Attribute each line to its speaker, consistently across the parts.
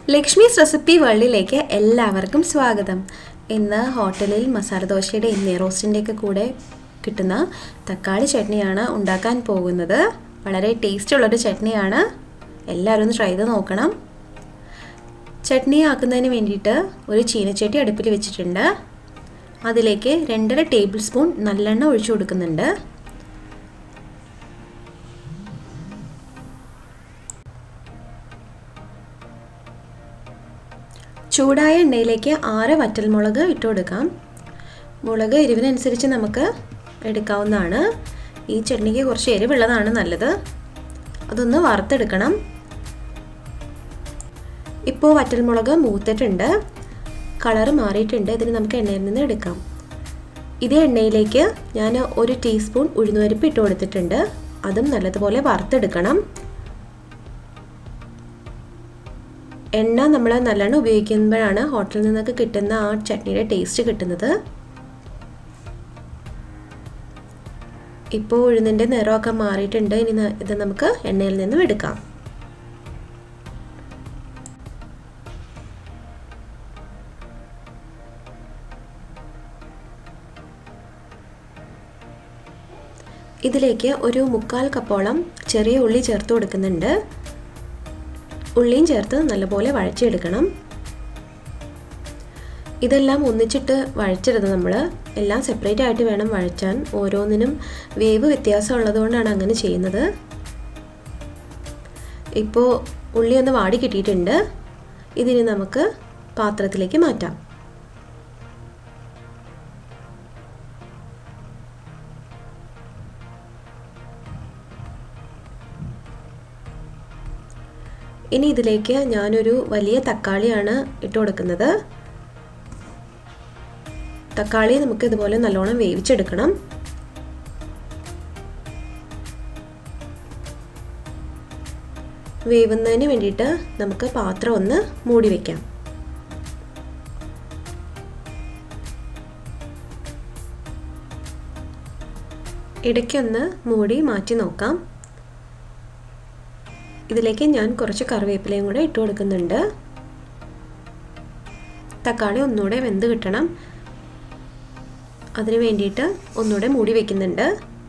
Speaker 1: Lakshmi's recipe വേൾഡിലേക്ക് എല്ലാവർക്കും സ്വാഗതം ഇന്ന് ഹോട്ടലിൽ മസാല ദോശയുടെയും നെയ്റോസ്റ്റിൻ്റെയൊക്കെ കൂടെ കിട്ടുന്ന തക്കാളി ചട്നിയാണ് ഉണ്ടാക്കാൻ പോകുന്നത് വളരെ ടേസ്റ്റ് ഉള്ളൊരു ചട്നിയാണ് എല്ലാവരും ഒന്ന് ട്രൈ ചെയ്ത് നോക്കണം ചട്നി ആക്കുന്നതിന് വേണ്ടിയിട്ട് ഒരു ചീനച്ചട്ടി അടുപ്പിൽ വെച്ചിട്ടുണ്ട് അതിലേക്ക് രണ്ടര ടേബിൾ സ്പൂൺ നല്ലെണ്ണ ഒഴിച്ചു കൊടുക്കുന്നുണ്ട് ചൂടായ എണ്ണയിലേക്ക് ആറ് വറ്റൽമുളക് ഇട്ട് കൊടുക്കാം മുളക് എരിവിനനുസരിച്ച് നമുക്ക് എടുക്കാവുന്നതാണ് ഈ ചട്നിക്ക് കുറച്ച് എരിവുള്ളതാണ് നല്ലത് അതൊന്ന് വറുത്തെടുക്കണം ഇപ്പോൾ വറ്റൽമുളക് മൂത്തിട്ടുണ്ട് കളറ് മാറിയിട്ടുണ്ട് ഇതിന് നമുക്ക് എണ്ണയിൽ നിന്ന് എടുക്കാം ഇതേ എണ്ണയിലേക്ക് ഞാൻ ഒരു ടീസ്പൂൺ ഉഴുന്നുപരിപ്പ് ഇട്ട് കൊടുത്തിട്ടുണ്ട് അതും നല്ലതുപോലെ വറുത്തെടുക്കണം എണ്ണ നമ്മൾ നല്ലോണം ഉപയോഗിക്കുമ്പോഴാണ് ഹോട്ടലിൽ നിന്നൊക്കെ കിട്ടുന്ന ആ ചട്നിയുടെ ടേസ്റ്റ് കിട്ടുന്നത് ഇപ്പോൾ ഉഴുന്നിൻ്റെ നിറമൊക്കെ മാറിയിട്ടുണ്ട് ഇനി ഇത് നമുക്ക് എണ്ണയിൽ നിന്നും എടുക്കാം ഇതിലേക്ക് ഒരു മുക്കാൽ കപ്പോളം ചെറിയ ഉള്ളി ചേർത്ത് കൊടുക്കുന്നുണ്ട് ഉള്ളിയും ചേർത്ത് നല്ലപോലെ വഴച്ചെടുക്കണം ഇതെല്ലാം ഒന്നിച്ചിട്ട് വഴച്ചരുത് നമ്മൾ എല്ലാം സെപ്പറേറ്റ് ആയിട്ട് വേണം വഴച്ചാൻ ഓരോന്നിനും വേവ് വ്യത്യാസം ഉള്ളതുകൊണ്ടാണ് അങ്ങനെ ചെയ്യുന്നത് ഇപ്പോൾ ഉള്ളി ഒന്ന് വാടി കിട്ടിയിട്ടുണ്ട് ഇതിന് നമുക്ക് പാത്രത്തിലേക്ക് മാറ്റാം ഇനി ഇതിലേക്ക് ഞാനൊരു വലിയ തക്കാളിയാണ് ഇട്ട് കൊടുക്കുന്നത് തക്കാളി നമുക്ക് ഇതുപോലെ നല്ലോണം വേവിച്ചെടുക്കണം വേവുന്നതിന് വേണ്ടിയിട്ട് നമുക്ക് പാത്രം ഒന്ന് മൂടി വയ്ക്കാം ഇടയ്ക്കൊന്ന് മൂടി മാറ്റി നോക്കാം ഇതിലേക്ക് ഞാൻ കുറച്ച് കറിവേപ്പിലയും കൂടെ ഇട്ട് കൊടുക്കുന്നുണ്ട് തക്കാളി ഒന്നുകൂടെ വെന്ത് കിട്ടണം അതിന് വേണ്ടിയിട്ട് ഒന്നുകൂടെ മൂടി വയ്ക്കുന്നുണ്ട്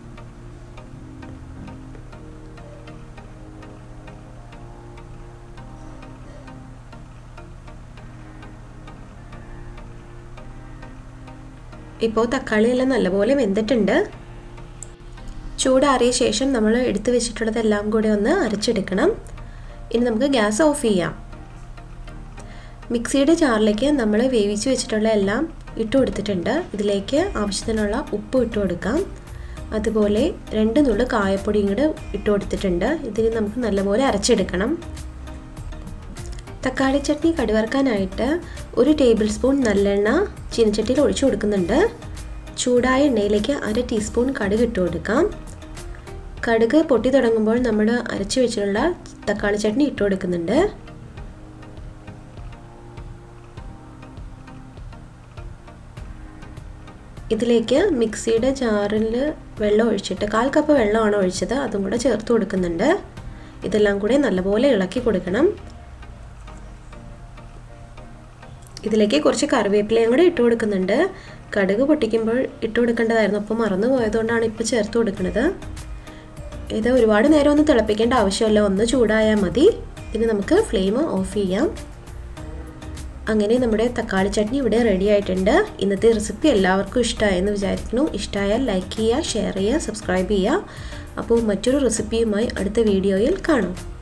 Speaker 1: ഇപ്പോൾ തക്കാളിയെല്ലാം നല്ലപോലെ വെന്തിട്ടുണ്ട് ചൂടാറിയ ശേഷം നമ്മൾ എടുത്തു വെച്ചിട്ടുള്ളതെല്ലാം കൂടെ ഒന്ന് അരച്ചെടുക്കണം ഇനി നമുക്ക് ഗ്യാസ് ഓഫ് ചെയ്യാം മിക്സിയുടെ ജാറിലേക്ക് നമ്മൾ വേവിച്ച് വെച്ചിട്ടുള്ള എല്ലാം ഇട്ട് കൊടുത്തിട്ടുണ്ട് ഇതിലേക്ക് ആവശ്യത്തിനുള്ള ഉപ്പ് ഇട്ട് കൊടുക്കാം അതുപോലെ രണ്ട് നുള്ളു കായപ്പൊടിയും കൂടെ ഇട്ട് കൊടുത്തിട്ടുണ്ട് ഇതിന് നമുക്ക് നല്ലപോലെ അരച്ചെടുക്കണം തക്കാളി ചട്നി കടുവറക്കാനായിട്ട് ഒരു ടേബിൾ സ്പൂൺ നല്ലെണ്ണ ചീനച്ചട്ടിയിൽ ഒഴിച്ചു കൊടുക്കുന്നുണ്ട് ചൂടായ എണ്ണയിലേക്ക് അര ടീസ്പൂൺ കടുക് ഇട്ട് കൊടുക്കാം കടുക് പൊട്ടി തുടങ്ങുമ്പോൾ നമ്മൾ അരച്ചു വെച്ചിട്ടുള്ള തക്കാളി ചട്നി ഇട്ട് കൊടുക്കുന്നുണ്ട് ഇതിലേക്ക് മിക്സിയുടെ ജാറിൽ വെള്ളം ഒഴിച്ചിട്ട് കാൽ കപ്പ് വെള്ളമാണ് ഒഴിച്ചത് അതും കൂടെ ചേർത്ത് കൊടുക്കുന്നുണ്ട് ഇതെല്ലാം കൂടെ നല്ലപോലെ ഇളക്കി കൊടുക്കണം ഇതിലേക്ക് കുറച്ച് കറിവേപ്പിലയും കൂടെ ഇട്ട് കൊടുക്കുന്നുണ്ട് കടുക് പൊട്ടിക്കുമ്പോൾ ഇട്ട് കൊടുക്കേണ്ടതായിരുന്നു അപ്പോൾ മറന്നു പോയതുകൊണ്ടാണ് ഇപ്പോൾ ചേർത്ത് കൊടുക്കുന്നത് ഇത് ഒരുപാട് നേരം ഒന്നും തിളപ്പിക്കേണ്ട ആവശ്യമില്ല ഒന്ന് ചൂടായാൽ മതി ഇനി നമുക്ക് ഫ്ലെയിം ഓഫ് ചെയ്യാം അങ്ങനെ നമ്മുടെ തക്കാളി ചട്നി ഇവിടെ റെഡി ആയിട്ടുണ്ട് ഇന്നത്തെ റെസിപ്പി എല്ലാവർക്കും ഇഷ്ടമായെന്ന് വിചാരിക്കുന്നു ഇഷ്ടമായാൽ ലൈക്ക് ചെയ്യുക ഷെയർ ചെയ്യുക സബ്സ്ക്രൈബ് ചെയ്യുക അപ്പോൾ മറ്റൊരു റെസിപ്പിയുമായി അടുത്ത വീഡിയോയിൽ കാണാം